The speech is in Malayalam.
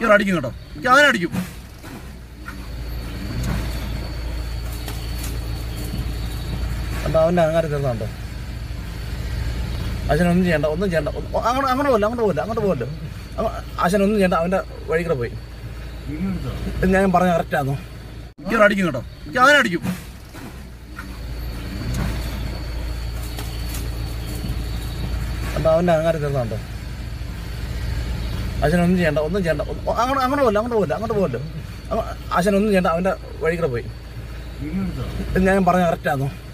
മിക്കവാറും അടിക്കും കേട്ടോ എനിക്ക് അങ്ങനെ അടിക്കും എന്താ അവൻ്റെ അങ്ങനെ തീർന്നുണ്ടോ അച്ഛനൊന്നും ചെയ്യണ്ട ഒന്നും ചെയ്യണ്ട ഒന്ന് അങ്ങോട്ട് അങ്ങോട്ട് പോലെ അങ്ങോട്ട് പോലെ അങ്ങോട്ട് പോലെ അച്ഛനൊന്നും ചെയ്യണ്ട അവൻ്റെ വഴി കൂടെ പോയി ഇത് ഞാൻ പറഞ്ഞ കറക്റ്റാണോ മിക്കവാറും അടിക്കും കേട്ടോ എനിക്ക് അങ്ങനെ അടിക്കും എന്താ അവൻ്റെ അങ്ങനെ തീർന്നുണ്ടോ അച്ഛനൊന്നും ചെയ്യണ്ട ഒന്നും ചെയ്യണ്ട ഒന്ന് അങ്ങോട്ട് അങ്ങോട്ട് പോലെ അങ്ങോട്ട് പോലെ അങ്ങോട്ട് പോലെ അച്ഛനൊന്നും ചെയ്യണ്ട അവൻ്റെ വഴി കൂടെ പോയി ഇത് ഞാൻ പറഞ്ഞ കറക്റ്റാണോ